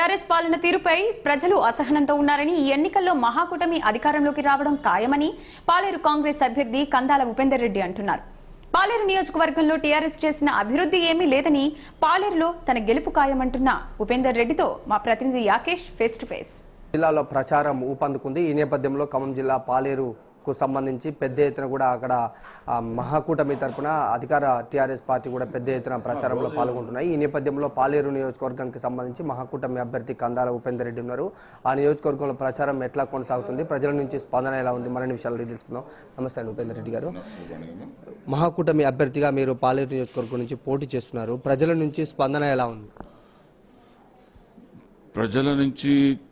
TRS పాలన తీరుపై ప్రజలు అసహనంతో ఉన్నారని ఈ ఎన్నికల్లో మహాకూటమి అధికారంలోకి రావడం ఖాయమని పాలేరు కాంగ్రెస్ అభ్యర్థి కందాల ఉపేందర్ రెడ్డి అంటున్నారు పాలేరు నియోజకవర్గంలో టీఆర్ఎస్ చేసిన అభివృద్ధి ఏమీ లేదని పాలేరులో తన గెలుపు ఖాయమంటున్న ఉపేందర్ రెడ్డితో మా ప్రతినిధి యాకేష్ ఫేస్ టు ఫేస్ జిల్లాలో ప్రచారం ఊపందుకుంది ఈ నేపథ్యంలో ఖమ్మం జిల్లా పాలేరుకు సంబంధించి పెద్ద ఎత్తున కూడా అక్కడ ఆ, మహాకూటమి తరపున అధికార టీఆర్ఎస్ పార్టీ కూడా పెద్ద ఎత్తున ప్రచారంలో పాల్గొంటున్నాయి ఈ నేపథ్యంలో పాలేరు నియోజకవర్గానికి సంబంధించి మహాకూటమి అభ్యర్థి కందాల ఉపేందర్ రెడ్డి ఉన్నారు ఆ నియోజకవర్గంలో ప్రచారం ఎట్లా కొనసాగుతుంది ప్రజల నుంచి స్పందన ఎలా ఉంది మరిన్ని విషయాలు అడిగి తెలుసుకుందాం నమస్తే అండి ఉపేందర్ రెడ్డి గారు మహాకూటమి అభ్యర్థిగా మీరు పాలేరు నియోజకవర్గం నుంచి పోటీ చేస్తున్నారు ప్రజల నుంచి స్పందన ఎలా ఉంది ప్రజల నుంచి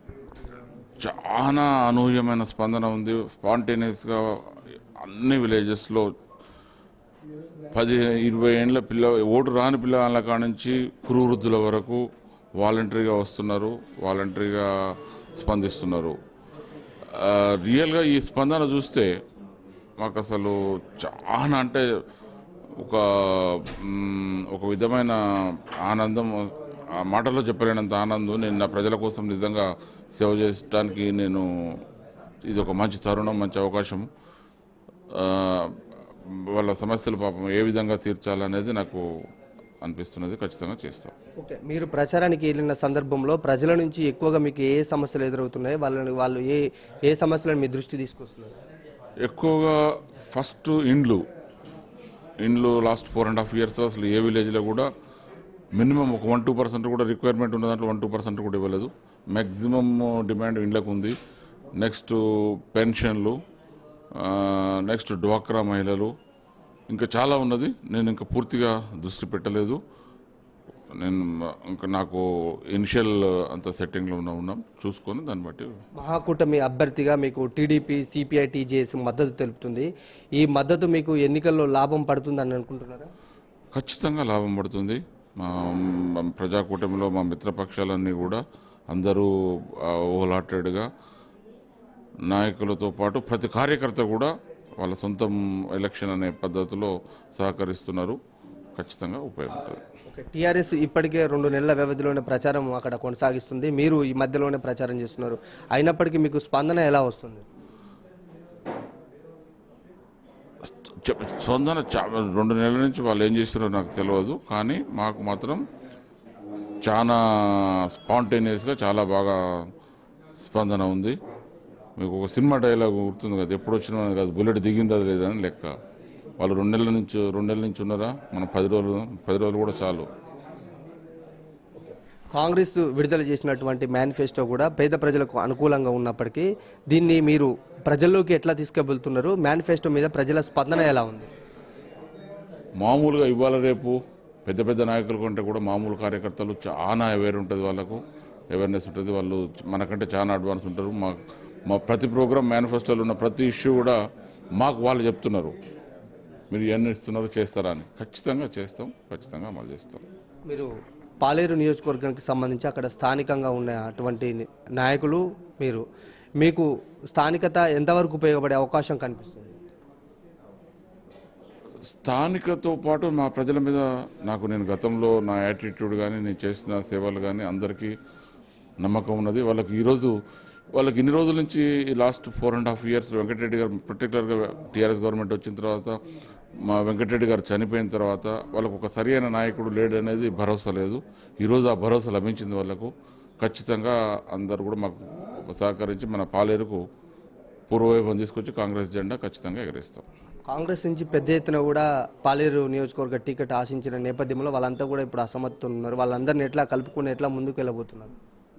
చాలా అనూహ్యమైన స్పందన ఉంది స్పాంటేనియస్గా అన్ని విలేజెస్లో పది ఇరవై ఏండ్ల పిల్ల ఓటు రాని పిల్లల కాడ నుంచి కురువృద్ధుల వరకు వాలంటరీగా వస్తున్నారు వాలంటరీగా స్పందిస్తున్నారు ఆ, రియల్గా ఈ స్పందన చూస్తే మాకు అసలు చాలా అంటే ఒక మ్, ఒక విధమైన ఆనందం ఆ మాటల్లో చెప్పలేనంత ఆనందం నేను నా ప్రజల కోసం నిజంగా సేవ చేయడానికి నేను ఇది ఒక మంచి తరుణం మంచి అవకాశం ఆ, వాళ్ళ సమస్యలు పాపం ఏ విధంగా తీర్చాలనేది నాకు అనిపిస్తున్నది ఖచ్చితంగా చేస్తాం ఓకే మీరు ప్రచారానికి వెళ్ళిన సందర్భంలో ప్రజల నుంచి ఎక్కువగా మీకు ఏ సమస్యలు ఎదురవుతున్నాయి వాళ్ళని వాళ్ళు ఏ ఏ సమస్యలను మీ దృష్టి తీసుకొస్తున్నారు ఎక్కువగా ఫస్ట్ ఇండ్లు ఇండ్లు last four and half years అసలు ఏ విలేజ్లో కూడా మినిమం ఒక వన్ టూ పర్సెంట్ కూడా రిక్వైర్మెంట్ ఉన్న దాంట్లో వన్ టూ పర్సెంట్ కూడా ఇవ్వలేదు మ్యాక్సిమం డిమాండ్ ఇండ్లకు ఉంది నెక్స్ట్ పెన్షన్లు నెక్స్ట్ డ్వాక్రా మహిళలు ఇంకా చాలా ఉన్నది నేను ఇంకా పూర్తిగా దృష్టి పెట్టలేదు నేను ఇంకా నాకు ఇనిషియల్ అంత సెట్టింగ్లో ఉన్న ఉన్నాం చూసుకొని దాన్ని బట్టి మహాకూటమి అభ్యర్థిగా మీకు టీడీపీ సిపిఐ టీజేఎస్ మద్దతు తెలుపుతుంది ఈ మద్దతు మీకు ఎన్నికల్లో లాభం పడుతుందని అనుకుంటున్నారా ఖచ్చితంగా లాభం పడుతుంది మా మా ప్రజాకూటమిలో మా మిత్రపక్షాలన్నీ కూడా అందరూ ఓలాటెడ్గా నాయకులతో పాటు ప్రతి కార్యకర్త కూడా వాళ్ళ సొంతం ఎలక్షన్ అనే పద్ధతిలో సహకరిస్తున్నారు ఖచ్చితంగా ఉపయోగపడుతుంది ఓకే టీఆర్ఎస్ ఇప్పటికే రెండు నెలల వ్యవధిలోనే ప్రచారం అక్కడ కొనసాగిస్తుంది మీరు ఈ మధ్యలోనే ప్రచారం చేస్తున్నారు అయినప్పటికీ మీకు స్పందన ఎలా వస్తుంది చెప్- స్పందన చా- రెండు నెలల నుంచి వాళ్ళు ఏం చేస్తారో నాకు తెలియదు కానీ మాకు మాత్రం చాలా స్పాంటేనియస్గా చాలా బాగా స్పందన ఉంది మీకు ఒక సినిమా డైలాగ్ గుర్తుంది కదా ఎప్పుడు వచ్చినా కాదు బుల్లెట్ దిగిందా లేదని లెక్క వాళ్ళు రెండు నెలల నుంచి రెండు నెలల నుంచి ఉన్నారా మనం పది రోజులు పది రోజులు కూడా చాలు కాంగ్రెస్ విడుదల చేసినటువంటి మేనిఫెస్టో కూడా పేద ప్రజలకు అనుకూలంగా ఉన్నప్పటికీ దీన్ని మీరు ప్రజల్లోకి ఎట్లా తీసుకెళ్తున్నారు మేనిఫెస్టో మీద ప్రజల స్పందన ఎలా ఉంది మామూలుగా ఇవాళ రేపు పెద్ద పెద్ద నాయకుల కంటే కూడా మామూలు కార్యకర్తలు చాలా అవేర్ ఉంటుంది వాళ్ళకు అవేర్నెస్ ఉంటుంది వాళ్ళు మనకంటే చాలా అడ్వాన్స్ ఉంటారు మా మా ప్రతి ప్రోగ్రామ్ మేనిఫెస్టోలో ఉన్న ప్రతి ఇష్యూ కూడా మాకు వాళ్ళు చెప్తున్నారు మీరు ఎన్ని ఇస్తున్నారు చేస్తారా అని ఖచ్చితంగా చేస్తాం ఖచ్చితంగా అమలు చేస్తాం మీరు పాలేరు నియోజకవర్గానికి సంబంధించి అక్కడ స్థానికంగా ఉన్న అటువంటి నాయకులు మీరు మీకు స్థానికత ఎంతవరకు ఉపయోగపడే అవకాశం కనిపిస్తుంది స్థానికతో పాటు మా ప్రజల మీద నాకు నేను గతంలో నా యాటిట్యూడ్ కానీ నేను చేసిన సేవలు కానీ అందరికీ నమ్మకం ఉన్నది వాళ్ళకి ఈరోజు వాళ్ళకి ఇన్ని రోజుల నుంచి last four and half years Venkatareddy గారు పర్టికులర్గా టీఆర్ఎస్ గవర్నమెంట్ వచ్చిన తర్వాత మా వెంకటరెడ్డి గారు చనిపోయిన తర్వాత వాళ్ళకు ఒక సరి అయిన నాయకుడు లేడు అనేది భరోసా లేదు ఈరోజు ఆ భరోసా లభించింది వాళ్ళకు ఖచ్చితంగా అందరూ కూడా మాకు సహకరించి మన పాలేరుకు పూర్వవైభవం తీసుకొచ్చి కాంగ్రెస్ జెండా ఖచ్చితంగా ఎగరేస్తాం కాంగ్రెస్ నుంచి పెద్ద ఎత్తున కూడా పాలేరు నియోజకవర్గ టికెట్ ఆశించిన నేపథ్యంలో వాళ్ళంతా కూడా ఇప్పుడు అసమర్థులు ఉన్నారు వాళ్ళందరినీ ఎట్లా కలుపుకుని ఎట్లా ముందుకు వెళ్ళబోతున్నారు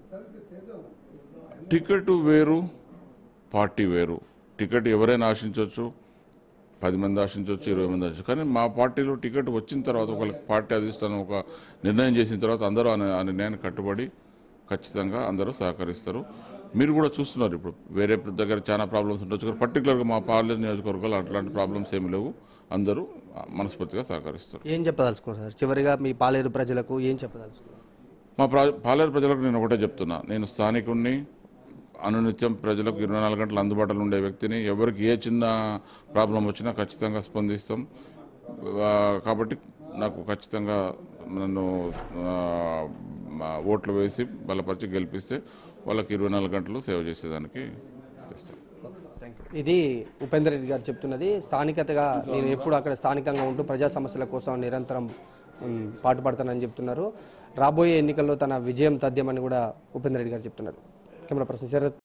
టికెట్ వేరు పార్టీ వేరు టికెట్ ఎవరైనా ఆశించవచ్చు పది మంది ఆశించవచ్చు ఇరవై మంది ఆశించవచ్చు కానీ మా పార్టీలో టికెట్ వచ్చిన తర్వాత ఒకళ్ళకి పార్టీ అధిష్టానం ఒక నిర్ణయం చేసిన తర్వాత అందరూ ఆ ని- ఆ నిర్ణయానికి కట్టుబడి ఖచ్చితంగా అందరూ సహకరిస్తారు మీరు కూడా చూస్తున్నారు ఇప్పుడు వేరే దగ్గర చాలా ప్రాబ్లమ్స్ ఉండొచ్చు కానీ పర్టికులర్గా మా పార్లర్ నియోజకవర్గాలు అట్లాంటి ప్రాబ్లమ్స్ ఏమి లేవు అందరూ మనస్ఫూర్తిగా సహకరిస్తారు ఏం చెప్పదలుచుకున్నారు సార్ చివరిగా మీ పాలేరు ప్రజలకు ఏం చెప్పదలుచుకున్నారు మా ప్రా పాలేరు ప్రజలకు నేను ఒకటే చెప్తున్నా నేను స్థానికుణ్ణి అనునిత్యం ప్రజలకు ఇరవై నాలుగు గంటలు అందుబాటులో ఉండే వ్యక్తిని ఎవరికి ఏ చిన్న ప్రాబ్లం వచ్చినా ఖచ్చితంగా స్పందిస్తాం ఆ, కాబట్టి నాకు ఖచ్చితంగా నన్ను ఆ, మా ఓట్లు వేసి బలపరిచి గెలిపిస్తే వాళ్ళకి ఇరవై నాలుగు గంటలు సేవ చేసేదానికి తెస్తాం ఇది ఉపేందర్ రెడ్డి గారు చెప్తున్నది స్థానికతగా నేను ఎప్పుడు అక్కడ స్థానికంగా ఉంటూ ప్రజా సమస్యల కోసం నిరంతరం ఉమ్, పాటుపడతానని చెప్తున్నారు రాబోయే ఎన్నికల్లో తన విజయం తథ్యమని కూడా ఉపేందర్ రెడ్డి గారు చెప్తున్నారు కెమెరా పర్సన్ శరత్